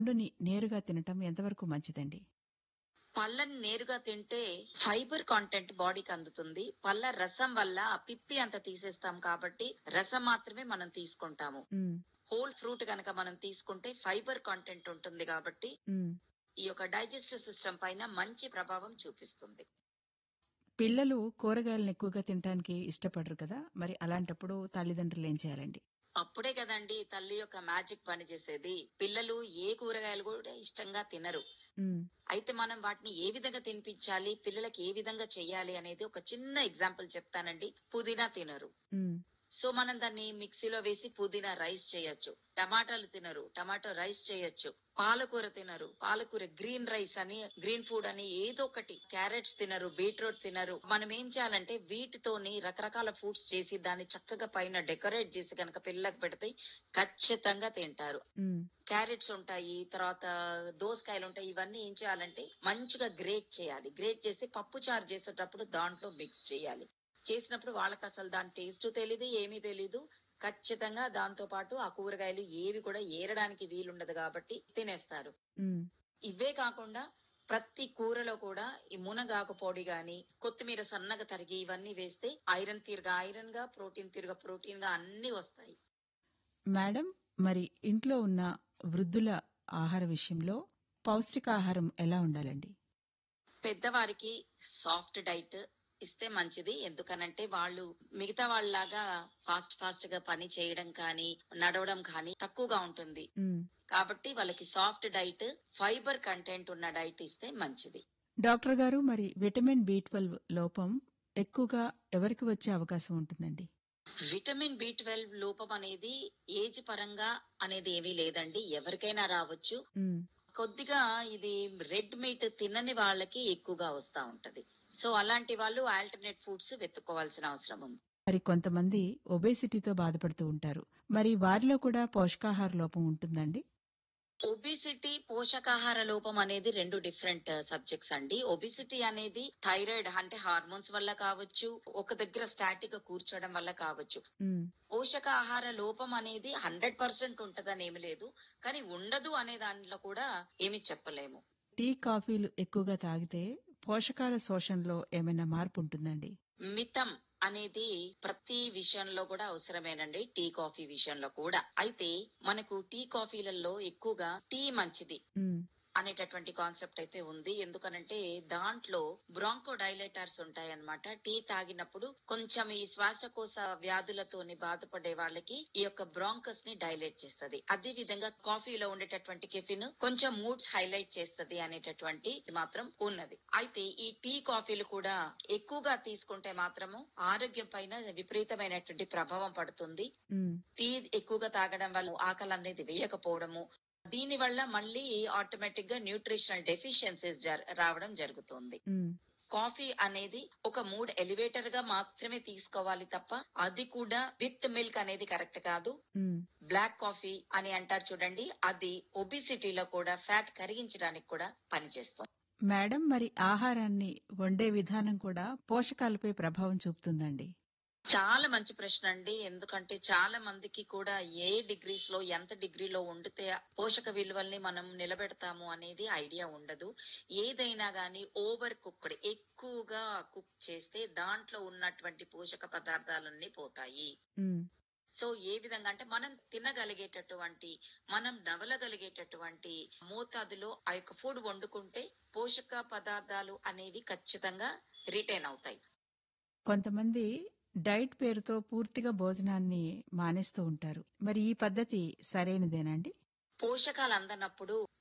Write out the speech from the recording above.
పండుని నేరుగా తినటం ఎంతవరకు మంచిదండి పళ్ళని నేరుగా తింటే ఫైబర్ కాంటెంట్ బాడీకి అందుతుంది పళ్ళ రసం వల్ల ఆ పిప్పి అంత తీసేస్తాం కాబట్టి రసం మాత్రమే మనం తీసుకుంటాము ఉమ్, హోల్ ఫ్రూట్ కనుక మనం తీసుకుంటే ఫైబర్ కాంటెంట్ ఉంటుంది కాబట్టి ఉమ్. ఈ యొక్క డైజెస్టివ్ సిస్టమ్ పైన మంచి ప్రభావం చూపిస్తుంది పిల్లలు కూరగాయలను ఎక్కువగా తినటానికి ఇష్టపడరు కదా మరి అలాంటప్పుడు తల్లిదండ్రులు ఏం చేయాలండి అప్పుడే కదండి తల్లి యొక్క మ్యాజిక్ పనిచేసేది పిల్లలు ఏ కూరగాయలు కూడా ఇష్టంగా తినరు ఉమ్, అయితే మనం వాటిని ఏ విధంగా తినిపించాలి పిల్లలకి ఏ విధంగా చేయాలి అనేది ఒక చిన్న ఎగ్జాంపుల్ చెప్తానండి పుదీనా తినరు ఉమ్, సో మనం దాన్ని మిక్సీలో వేసి పుదీనా రైస్ చేయొచ్చు టమాటాలు తినరు టమాటో రైస్ చేయొచ్చు పాలకూర తినరు పాలకూర గ్రీన్ రైస్ అని గ్రీన్ ఫుడ్ అని ఏదో ఒకటి క్యారెట్స్ తినరు బీట్రూట్ తినరు మనం ఏం చేయాలంటే వీటితోని రకరకాల ఫుడ్స్ చేసి దాన్ని చక్కగా పైన డెకరేట్ చేసి కనుక పిల్లలకు పెడితే ఖచ్చితంగా తింటారు ఉమ్, క్యారెట్స్ ఉంటాయి తర్వాత దోసకాయలు ఉంటాయి ఇవన్నీ ఏం చేయాలంటే మంచిగా గ్రేట్ చేయాలి గ్రేట్ చేసి పప్పు చారు చేసేటప్పుడు దాంట్లో మిక్స్ చేయాలి చేసినప్పుడు వాళ్ళకి అసలు దాని టేస్ట్ తెలీదు ఏమీ తెలీదు ఖచ్చితంగా దాంతో పాటు ఆ కూరగాయలు ఏవి కూడా ఏరడానికి వీలుండదు కాబట్టి తినేస్తారు ఉమ్, ఇవే కాకుండా ప్రతి కూరలో కూడా ఈ మునగాకు పొడి గాని కొత్తిమీర సన్నగా తరిగి ఇవన్నీ వేస్తే ఐరన్ తీరుగా ఐరన్ గా ప్రోటీన్ తీరుగా ప్రోటీన్ గా అన్ని వస్తాయి మేడం మరి ఇంట్లో ఉన్న వృద్ధుల ఆహార విషయంలో పౌష్టికాహారం ఎలా ఉండాలండి పెద్దవారికి సాఫ్ట్ డైట్ ఇస్తే మంచిది ఎందుకనంటే వాళ్ళు మిగతా వాళ్ళలాగా ఫాస్ట్ ఫాస్ట్ గా పని చేయడం కానీ నడవడం కానీ తక్కువగా ఉంటుంది ఉమ్. కాబట్టి వాళ్ళకి సాఫ్ట్ డైట్ ఫైబర్ కంటెంట్ ఉన్న డైట్ ఇస్తే మంచిది డాక్టర్ గారు మరి విటమిన్ బి ట్వెల్వ్ లోపం ఎక్కువగా ఎవరికి వచ్చే అవకాశం ఉంటుందండి విటమిన్ బి ట్వెల్వ్ లోపం అనేది ఏజ్ పరంగా అనేది ఏమీ లేదండి ఎవరికైనా రావచ్చు ఉమ్, కొద్దిగా ఇది రెడ్ మీట్ తినని వాళ్ళకి ఎక్కువగా వస్తా ఉంటది సో అలాంటి వాళ్ళు ఆల్టర్నేట్ ఫుడ్స్ వెతుక్కోవాల్సిన అవసరం ఉంది మరి కొంతమంది ఒబేసిటీతో బాధపడుతూ ఉంటారు మరి వారిలో కూడా పోషకాహార లోపం ఉంటుందండి ఒబిసిటీ పోషకాహార లోపం అనేది రెండు డిఫరెంట్ సబ్జెక్ట్స్ అండి ఒబిసిటీ అనేది థైరాయిడ్ అంటే హార్మోన్స్ వల్ల కావచ్చు ఒక దగ్గర స్టాటిక్ గా కూర్చోవడం వల్ల కావచ్చు ఉమ్, పోషకాహార లోపం అనేది హండ్రెడ్ పర్సెంట్ ఉంటదని ఏమి లేదు కానీ ఉండదు అనే దాంట్లో కూడా ఏమి చెప్పలేము టీ కాఫీలు ఎక్కువగా తాగితే పోషకాల శోషణలో ఏమైనా మార్పు ఉంటుందండి మితం అనేది ప్రతి విషయంలో కూడా అవసరమేనండి టీ కాఫీ విషయంలో కూడా అయితే మనకు టీ కాఫీలలో ఎక్కువగా టీ మంచిది ఉమ్, అనేటటువంటి కాన్సెప్ట్ అయితే ఉంది ఎందుకనంటే దాంట్లో బ్రాంకో డైలేటర్స్ ఉంటాయన్నమాట టీ తాగినప్పుడు కొంచెం ఈ శ్వాసకోశ వ్యాధులతోని బాధపడే వాళ్ళకి ఈ యొక్క బ్రాంకస్ ని డైలేట్ చేస్తది అదే విధంగా కాఫీలో ఉండేటటువంటి కెఫిన్ కొంచెం మూడ్స్ హైలైట్ చేస్తది అనేటటువంటి మాత్రం ఉన్నది అయితే ఈ టీ కాఫీలు కూడా ఎక్కువగా తీసుకుంటే మాత్రము ఆరోగ్యం పైన విపరీతమైనటువంటి ప్రభావం పడుతుంది ఉమ్, టీ ఎక్కువగా తాగడం వల్ల ఆకలి అనేది వేయకపోవడము దీని వల్ల మళ్ళీ ఆటోమేటిక్ గా న్యూట్రిషనల్ డెఫిషియన్సీస్ రావడం జరుగుతుంది ఉమ్, కాఫీ అనేది ఒక మూడ్ ఎలివేటర్ గా మాత్రమే తీసుకోవాలి తప్ప అది కూడా విత్ మిల్క్ అనేది కరెక్ట్ కాదు ఉమ్. బ్లాక్ కాఫీ అని అంటారు చూడండి అది ఒబిసిటీలో కూడా ఫ్యాట్ కరిగించడానికి కూడా పనిచేస్తుంది మేడం మరి ఆహారాన్ని వండే విధానం కూడా పోషకాలపై ప్రభావం చూపుతుందండి చాలా మంచి ప్రశ్న అండి ఎందుకంటే చాలా మందికి కూడా ఏ డిగ్రీస్ లో ఎంత డిగ్రీలో వండితే పోషక విలువల్ని మనం నిలబెడతాము అనేది ఐడియా ఉండదు ఏదైనా గానీ ఓవర్ కుక్డ్ ఎక్కువగా కుక్ చేస్తే దాంట్లో ఉన్నటువంటి పోషక పదార్థాలన్నీ పోతాయి ఉమ్, సో ఏ విధంగా అంటే మనం తినగలిగేటటువంటి మనం నవలగలిగేటటువంటి మోతాదులో ఆ యొక్క ఫుడ్ వండుకుంటే పోషక పదార్థాలు అనేవి ఖచ్చితంగా రిటైన్ అవుతాయి కొంతమంది డైట్ పేరుతో పూర్తిగా భోజనాన్ని మానేస్తూ ఉంటారు మరి ఈ పద్ధతి సరైనదేనండి పోషకాలు అందనప్పుడు